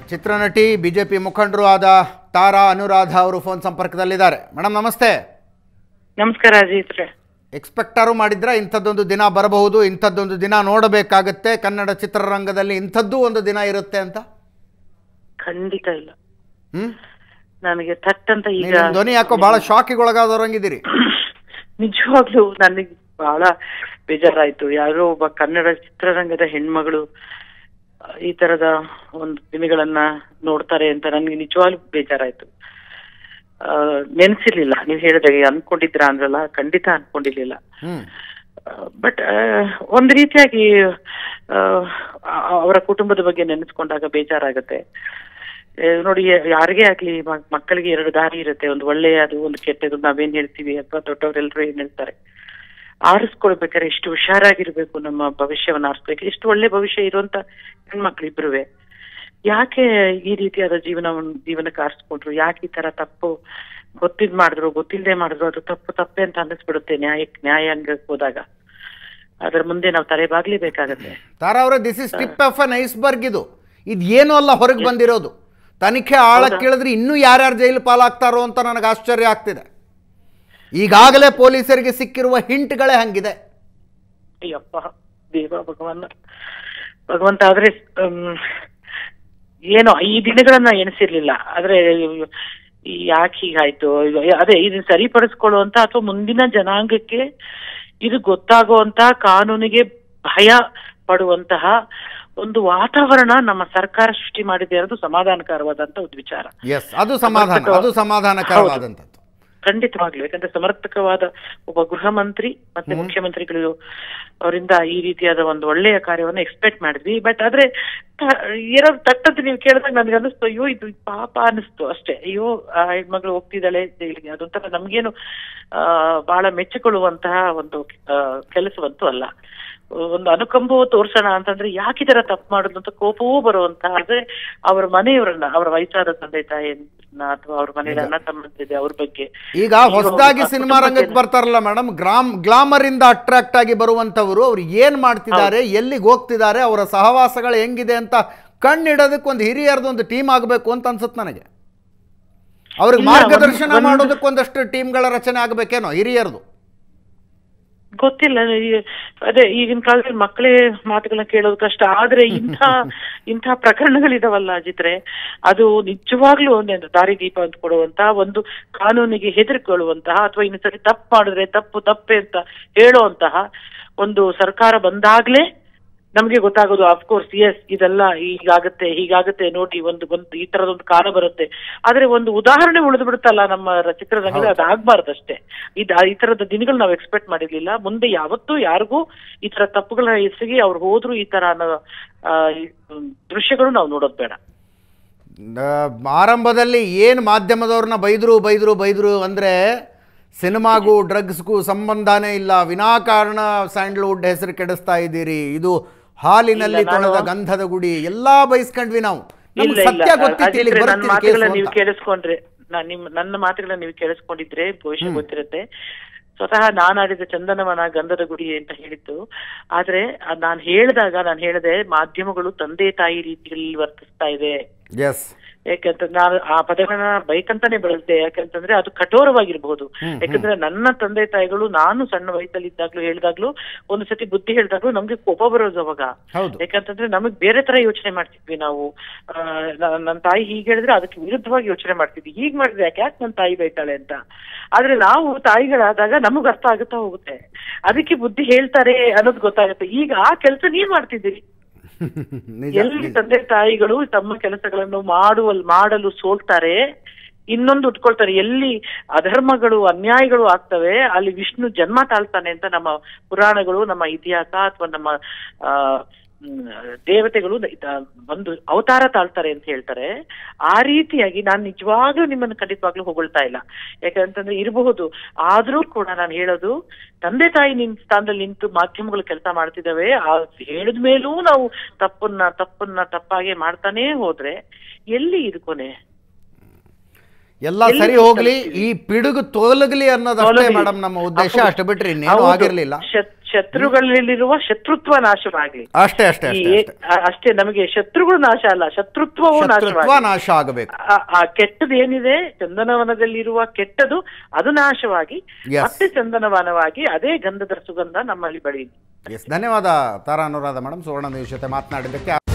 ಚಿತ್ರನಟಿ BJP ಮುಖಂಡರು ಆದ ತಾರಾ ಅನುರಾಧ ಅವರು ಫೋನ್ ಸಂಪರ್ಕದಲ್ಲಿದ್ದಾರೆ ಮೇಡಮ್ ನಮಸ್ತೆ ನಮಸ್ಕಾರ ಅಜಿತ್ ರೇ ಎಕ್ಸ್ಪೆಕ್ಟಾರು ಮಾಡಿದ್ರ ಇಂಥದ್ದೊಂದು ದಿನ ಬರಬಹುದು ಇಂಥದ್ದೊಂದು ದಿನ ನೋಡಬೇಕಾಗತ್ತೆ ಕನ್ನಡ ಚಿತ್ರರಂಗದಲ್ಲಿ ಇಂಥದ್ದು ಒಂದು ದಿನ ಇರುತ್ತೆ ಅಂತ ಖಂಡಿತ ಇಲ್ಲ ಹ್ಮ್ ನನಗೆ ಥಟ್ ಅಂತ ಈಗ ನೀವು ನಿಮ್ ಧ್ವನಿ ಯಾಕೋ ಬಹಳ ಶಾಕಿಗೆ ಒಳಗಾದವರಂಗಿದ್ದೀರಿ ನಿಜವಾಗ್ಲೂ ನನಗೆ ಬಹಳ ಬೇಜಾರಾಯ್ತು ಯಾರೋ ಒಬ್ಬ ಕನ್ನಡ ಚಿತ್ರರಂಗದ ಹೆಣ್ಮಗಳು ಆ, ಈ ತರದ ಒಂದು ದಿನಗಳನ್ನ ನೋಡ್ತಾರೆ ಅಂತ ನನಗೆ ನಿಜವಾಗ್ಲೂ ಬೇಜಾರಾಯ್ತು ಆ, ನೆನ್ಸಿರ್ಲಿಲ್ಲ ನೀವು ಹೇಳಿದಾಗೆ ಅನ್ಕೊಂಡಿದ್ರ ಅಂದ್ರಲ್ಲ ಖಂಡಿತ ಅನ್ಕೊಂಡಿರ್ಲಿಲ್ಲ ಹ್ಮ್ ಬಟ್ ಒಂದು ರೀತಿಯಾಗಿ ಆ, ಆ- ಅವರ ಕುಟುಂಬದ ಬಗ್ಗೆ ನೆನೆಸ್ಕೊಂಡಾಗ ಬೇಜಾರಾಗತ್ತೆ ಆ, ನೋಡಿ ಯಾರಿಗೇ ಆಗ್ಲಿ ಮ- ಮಕ್ಕಳಿಗೆ ಎರಡು ದಾರಿ ಇರುತ್ತೆ ಒಂದು ಒಳ್ಳೆಯದು ಒಂದು ಕೆಟ್ಟದು ನಾವೇನ್ ಹೇಳ್ತೀವಿ ಅಥವಾ ದೊಡ್ಡವರೆಲ್ಲರೂ ಏನ್ ಹೇಳ್ತಾರೆ ಆರಿಸ್ಕೊಳ್ಬೇಕಾದ್ರೆ ಎಷ್ಟು ಹುಷಾರಾಗಿರ್ಬೇಕು ನಮ್ಮ ಭವಿಷ್ಯವನ್ನ ಆರಿಸ್ಬೇಕು ಎಷ್ಟು ಒಳ್ಳೆ ಭವಿಷ್ಯ ಇರುವಂತ ಹೆಣ್ಮಕ್ಳಿಬ್ರುವೆ ಯಾಕೆ ಈ ರೀತಿಯಾದ ಜೀವನ ಜೀವನಕ್ಕೆ ಆರಿಸ್ಕೊಂಡ್ರು ಯಾಕೆ ಈ ತರ ತಪ್ಪು ಗೊತ್ತಿದ್ ಮಾಡಿದ್ರು ಗೊತ್ತಿಲ್ಲದೆ ಮಾಡಿದ್ರು ಅದು ತಪ್ಪು ತಪ್ಪೆ ಅಂತ ಅನ್ನಿಸ್ಬಿಡುತ್ತೆ ನ್ಯಾಯಕ್ಕೆ ನ್ಯಾಯಾಂಗಕ್ಕೆ ಹೋದಾಗ ಅದ್ರ ಮುಂದೆ ನಾವು ತಲೆ ಬಾಗ್ಲೇಬೇಕಾಗತ್ತೆ ತಾರಾ ಅವರೇ this is tip of an iceberg ಇದು ಇದು ಏನೂ ಅಲ್ಲ ಹೊರಗೆ ಬಂದಿರೋದು ತನಿಖೆ ಆಳಕ್ಕೆ ಕೇಳಿದ್ರೆ ಇನ್ನೂ ಯಾರ್ಯಾರು ಜೈಲು ಪಾಲಾಗ್ತಾರೋ ಅಂತ ನನಗೆ ಆಶ್ಚರ್ಯ ಆಗ್ತಿದೆ ಈಗಾಗಲೇ ಪೊಲೀಸರಿಗೆ ಸಿಕ್ಕಿರುವ ಹಿಂಟ್ಗಳೇ ಹಂಗಿದೆ ಅಯ್ಯಪ್ಪ ದೇವ ಭಗವನ್ನ ಭಗವಂತ ಆದ್ರೆ ಹ್ಮ್, ಏನೋ ಈ ದಿನಗಳನ್ನ ಎಣಿಸಿರ್ಲಿಲ್ಲ ಆದ್ರೆ ಈ ಯಾಕೆ ಹೀಗಾಯ್ತು ಇದು- ಅದೇ ಇದನ್ನ ಸರಿಪಡಿಸ್ಕೊಳ್ಳುವಂತ ಅಥವಾ ಮುಂದಿನ ಜನಾಂಗಕ್ಕೆ ಇದು ಗೊತ್ತಾಗುವಂತ ಕಾನೂನಿಗೆ ಭಯ ಪಡುವಂತಹ ಒಂದು ವಾತಾವರಣ ನಮ್ಮ ಸರ್ಕಾರ ಸೃಷ್ಟಿ ಮಾಡಿದೆ ಅನ್ನೋದು ಸಮಾಧಾನಕರವಾದಂತ ಒಂದು ವಿಚಾರ ಎಸ್ ಅದು ಸಮಾಧಾನ ಅದು ಸಮಾಧಾನಕರವಾದಂಥದ್ದು ಖಂಡಿತವಾಗ್ಲೂ ಯಾಕಂದ್ರೆ ಸಮರ್ಥಕವಾದ ಒಬ್ಬ ಗೃಹ ಮಂತ್ರಿ ಮತ್ತೆ ಮುಖ್ಯಮಂತ್ರಿಗಳು ಅವರಿಂದ ಈ ರೀತಿಯಾದ ಒಂದು ಒಳ್ಳೆಯ ಕಾರ್ಯವನ್ನು ಎಕ್ಸ್ಪೆಕ್ಟ್ ಮಾಡಿದ್ವಿ ಬಟ್ ಆದ್ರೆ ತ- ಏನೋ ತಟ್ಟಂತ ನೀವು ಕೇಳಿದಾಗ ನನಗೆ ಅನಿಸ್ತು ಅಯ್ಯೋ ಇದು ಪಾಪ ಅನಿಸ್ತು ಅಷ್ಟೇ ಅಯ್ಯೋ ಆ ಹೆಣ್ಮಗಳು ಹೋಗ್ತಿದ್ದಾಳೆ ಜೈಲಿಗೆ ಅದೊಂಥರ ನಮ್ಗೇನು ಆ ಬಹಳ ಮೆಚ್ಚಿಕೊಳ್ಳುವಂತಹ ಒಂದು ಆ, ಕೆಲಸವಂತೂ ಅಲ್ಲ ಒಂದು ಅನುಕಂಪವು ತೋರ್ಸೋಣ ಅಂತಂದ್ರೆ ಯಾಕೆ ಈ ತರ ತಪ್ಪು ಮಾಡುದು ಅಂತ ಕೋಪವೂ ಬರುವಂತ ಆದ್ರೆ ಅವ್ರ ಮನೆಯವರನ್ನ ಅವರ ವಯಸ್ಸಾದ ತಂದೆ ತಾಯಿಯನ್ನ ಅಥವಾ ಅವ್ರ ಮನೆಯಲ್ಲಿ ಅಣ್ಣ ತಮ್ಮಂದಿದೆ ಅವ್ರ ಬಗ್ಗೆ ಈಗ ಹೊಸದಾಗಿ ಸಿನಿಮಾ ರಂಗಕ್ಕೆ ಬರ್ತಾರಲ್ಲ ಮೇಡಮ್ ಗ್ರಾಮ್ ಗ್ಲಾಮರ್ ಇಂದ ಅಟ್ರಾಕ್ಟ್ ಆಗಿ ಬರುವಂತವರು ಅವ್ರು ಏನ್ ಮಾಡ್ತಿದ್ದಾರೆ ಎಲ್ಲಿಗೆ ಹೋಗ್ತಿದ್ದಾರೆ ಅವರ ಸಹವಾಸಗಳು ಹೆಂಗಿದೆ ಅಂತ ಕಣ್ಣಿಡೋದಕ್ಕೆ ಒಂದು ಹಿರಿಯರದು ಒಂದು ಟೀಮ್ ಆಗಬೇಕು ಅಂತ ಅನ್ಸುತ್ತೆ ನನಗೆ ಅವ್ರಿಗೆ ಇಲ್ಲ, ಮಾರ್ಗದರ್ಶನ ಒಂದ್- ಮಾಡೋದಕ್ಕೆ ಒಂದಷ್ಟು ಟೀಮ್ಗಳ ರಚನೆ ಆಗಬೇಕೇನೋ ಹಿರಿಯರದು ಗೊತ್ತಿಲ್ಲ ಈ- ಅದೇ ಈಗಿನ ಕಾಲದಲ್ಲಿ ಮಕ್ಕಳೇ ಮಾತುಗಳನ್ನ ಕೇಳೋದು ಕಷ್ಟ ಆದ್ರೆ ಇಂಥ ಇಂಥ ಪ್ರಕರಣಗಳಿದಾವಲ್ಲ ಅಜಿತ್ರೆ ಅದು ನಿಜವಾಗ್ಲೂ ಒಂದು ದಾರಿದೀಪ ಅಂತ ಕೊಡುವಂತಹ ಒಂದು ಕಾನೂನಿಗೆ ಹೆದರಿಕೊಳ್ಳುವಂತಹ ಅಥವಾ ಇನ್ನೊಂದ್ಸರಿ ತಪ್ಪು ಮಾಡಿದ್ರೆ ತಪ್ಪು ತಪ್ಪೆ ಅಂತ ಹೇಳುವಂತಹ ಒಂದು ಸರ್ಕಾರ ಬಂದಾಗ್ಲೇ ನಮ್ಗೆ ಗೊತ್ತಾಗೋದು ಅಫ್ಕೋರ್ಸ್ ಎಸ್ ಇದೆಲ್ಲ ಹೀಗಾಗತ್ತೆ ಹೀಗಾಗತ್ತೆ ನೋಡಿ ಒಂದು ಒಂದು ಈ ತರದೊಂದು ಕಾಲ ಬರುತ್ತೆ ಆದ್ರೆ ಒಂದು ಉದಾಹರಣೆ ಉಳಿದು ಬಿಡುತ್ತಲ್ಲ ನಮ್ಮ ರ- ಚಿತ್ರರಂಗದಲ್ಲಿ ಅದಾಗಬಾರ್ದಷ್ಟೇ ಇದ್ ಈ ತರದ ದಿನಗಳು ನಾವು ಎಕ್ಸ್ಪೆಕ್ಟ್ ಮಾಡಿರ್ಲಿಲ್ಲ ಮುಂದೆ ಯಾವತ್ತೂ ಯಾರಿಗೂ ಈ ತರ ತಪ್ಪುಗಳ ಎಸಗಿ ಅವ್ರು ಹೋದ್ರು ಈ ತರ ಅನ್ನೋ, ಆ, ಈ, ಮ್, ದೃಶ್ಯಗಳು ನಾವು ನೋಡೋದ್ ಬೇಡ ಆ, ಆರಂಭದಲ್ಲಿ ಏನು ಮಾಧ್ಯಮದವ್ರನ್ನ ಬೈದರು ಬೈದರು ಬೈದರು ಅಂದರೆ ಸಿನಿಮಾಗೂ ಡ್ರಗ್ಸ್ಗೂ ಸಂಬಂಧನೇ ಇಲ್ಲ ವಿನಾಕಾರಣ ಸ್ಯಾಂಡಲ್ವುಡ್ ಹೆಸರು ಕೆಡಿಸ್ತಾ ಇದ್ದೀರಿ ಇದು ಹಾಲಿನಲ್ಲಿ ಇಲ್ಲ, ನಾನು- ತೊಳೆದ ಗಂಧದ ಗುಡಿ ಎಲ್ಲ ಬೈಸ್ಕೊಂಡ್ವಿ ನಾವು ಇಲ್ಲ ನಮ್ಗೆ ಇಲ್ಲ ಸತ್ಯ ಗೊತ್ತಿತ್ತು ಇಲ್ಲಿಗೆ ಅಜಿತ್ರೆ, ನನ್ನ ಬರ್ತಿದ್ದು ಮಾತುಗಳನ್ನ ಕೇಸು ನೀವು ಅಂತ. ಕೇಳಿಸ್ಕೊಂಡ್ರೆ ನಾನ್ ನಿಮ್ ನನ್ನ ಮಾತುಗಳನ್ನ ನೀವು ಕೇಳಿಸ್ಕೊಂಡಿದ್ರೆ ಬಹುಶಃ ಗೊತ್ತಿರುತ್ತೆ ಸ್ವತಃ ನಾನಾಡಿದ ಚಂದನವನ ಗಂಧದ ಗುಡಿ ಅಂತ ಹೇಳಿದ್ದು ಆದ್ರೆ ಅದ್ ನಾನ್ ಹೇಳಿದಾಗ ನಾನು ಹೇಳಿದೆ ಮಾಧ್ಯಮಗಳು ತಂದೆ ತಾಯಿ ರೀತಿಯಲ್ಲಿ ವರ್ತಿಸ್ತಾ ಇದೆ ಎಸ್ ಯಾಕಂತಂದ್ರೆ ನಾನು ಆ ಪದಗಳನ್ನ ಬೈಕಂತಾನೆ ಬಳಸಿದೆ ಯಾಕಂತಂದ್ರೆ ಅದು ಕಠೋರವಾಗಿರ್ಬಹುದು ಯಾಕಂದ್ರೆ ನನ್ನ ತಂದೆ ತಾಯಿಗಳು ನಾನು ಸಣ್ಣ ವಯಸ್ಸಲ್ಲಿ ಇದ್ದಾಗ್ಲೂ ಹೇಳಿದಾಗ್ಲೂ ಒಂದು ಸತಿ ಬುದ್ಧಿ ಹೇಳಿದಾಗ್ಲೂ ನಮ್ಗೆ ಕೋಪ ಬರೋದು ಅವಾಗ ಹೌದು ಯಾಕಂತಂದ್ರೆ ನಮಗ್ ಬೇರೆ ತರ ಯೋಚನೆ ಮಾಡ್ತಿದ್ವಿ ನಾವು ಆ, ನ- ನನ್ನ ತಾಯಿ ಹೀಗೆ ಹೇಳಿದ್ರೆ ಅದಕ್ಕೆ ವಿರುದ್ಧವಾಗಿ ಯೋಚನೆ ಮಾಡ್ತಿದ್ವಿ ಹೀಗ್ ಮಾಡಿದ್ರೆ ಯಾಕೆ ಯಾಕೆ ನನ್ನ ತಾಯಿ ಬೈತಾಳೆ ಅಂತ ಆದ್ರೆ ನಾವು ತಾಯಿಗಳಾದಾಗ ನಮಗ್ ಅರ್ಥ ಆಗುತ್ತಾ ಹೋಗುತ್ತೆ ಅದಕ್ಕೆ ಬುದ್ಧಿ ಹೇಳ್ತಾರೆ ಅನ್ನೋದು ಗೊತ್ತಾಗುತ್ತೆ ಈಗ ಆ ಕೆಲಸ ನೀವ್ ಮಾಡ್ತಿದ್ದೀರಿ ನಿಜ ಎಲ್ಲಿ ತಂದೆ ತಾಯಿಗಳು ತಮ್ಮ ಕೆಲಸಗಳನ್ನು ಮಾಡುವಲ್ ಮಾಡಲು ಸೋಲ್ತಾರೆ ಇನ್ನೊಂದು ಉಟ್ಕೊಳ್ತಾರೆ ಎಲ್ಲಿ ಅಧರ್ಮಗಳು ಅನ್ಯಾಯಗಳು ಆಗ್ತವೆ ಅಲ್ಲಿ ವಿಷ್ಣು ಜನ್ಮ ತಾಳ್ತಾನೆ ಅಂತ ನಮ್ಮ ಪುರಾಣಗಳು ನಮ್ಮ ಇತಿಹಾಸ ಅಥವಾ ನಮ್ಮ ಆ ಮ್, ದೇವತೆಗಳು ಇದ- ಒಂದು ಅವತಾರ ತಾಳ್ತಾರೆ ಅಂತ ಹೇಳ್ತಾರೆ ಆ ರೀತಿಯಾಗಿ ನಾನು ನಿಜವಾಗ್ಲೂ ನಿಮ್ಮನ್ನು ಖಂಡಿತವಾಗ್ಲೂ ಹೊಗಳ್ತಾ ಇಲ್ಲ ಯಾಕಂತಂದ್ರೆ ಇರಬಹುದು ಆದ್ರೂ ಕೂಡ ನಾನು ಹೇಳೋದು ತಂದೆ ತಾಯಿ ನಿನ್ ಸ್ಥಾನದಲ್ಲಿ ನಿಂತು ಮಾಧ್ಯಮಗಳು ಕೆಲಸ ಮಾಡ್ತಿದ್ದಾವೆ ಆ ಹೇಳಿದ ಮೇಲೂ ನಾವು ತಪ್ಪನ್ನ ತಪ್ಪನ್ನ ತಪ್ಪಾಗೆ ಮಾಡ್ತಾನೇ ಹೋದ್ರೆ ಎಲ್ಲಿ ಇದು ಕೊನೆ ಎಲ್ಲ ಎಲ್ಲಿ ಸರಿ ಹೋಗ್ಲಿ ತಲುಪ್ತೀವಿ? ಈ ಪಿಡುಗು ತೊಲಗಲಿ ಅನ್ನೋದಷ್ಟೇ ತೊಲಗಲಿ. ಮೇಡಮ್ ನಮ್ಮ ಉದ್ದೇಶ ಹೌದು. ಅಷ್ಟು ಬಿಟ್ರೆ ಇನ್ನೇನು ಹೌದು. ಆಗಿರ್ಲಿಲ್ಲ ಶತ್- ಶತ್ರುಗಳಲ್ಲಿರುವ ಶತ್ರುತ್ವ ನಾಶವಾಗ್ಲಿ ಅಷ್ಟೇ ಅಷ್ಟೇ ಈ ಅಷ್ಟೇ ಅಷ್ಟೇ ಆ- ಅಷ್ಟೇ ನಮಗೆ ಶತ್ರುಗಳು ನಾಶ ಅಲ್ಲ ಶತ್ರುತ್ವವು ಶತ್ರುತ್ವ ನಾಶವಾಗಲಿ ನಾಶ ಆಗಬೇಕು ಆ- ಆ ಕೆಟ್ಟದ್ದು ಏನಿದೆ ಚಂದನವನದಲ್ಲಿರುವ ಕೆಟ್ಟದು ಅದು ನಾಶವಾಗಿ Yes. ಮತ್ತೆ ಚಂದನವನವಾಗಿ ಅದೇ ಗಂಧದ ಸುಗಂಧ ನಮ್ಮಲ್ಲಿ ಬೆಳೆಯುತ್ತೆ ಎಸ್ ಧನ್ಯವಾದ ತಾರಾ ಅನುರಾಧ ಮೇಡಮ್ ಸುವರ್ಣ ನ್ಯೂಸ್ ಜೊತೆ ಮಾತನಾಡಿದ್ದಕ್ಕೆ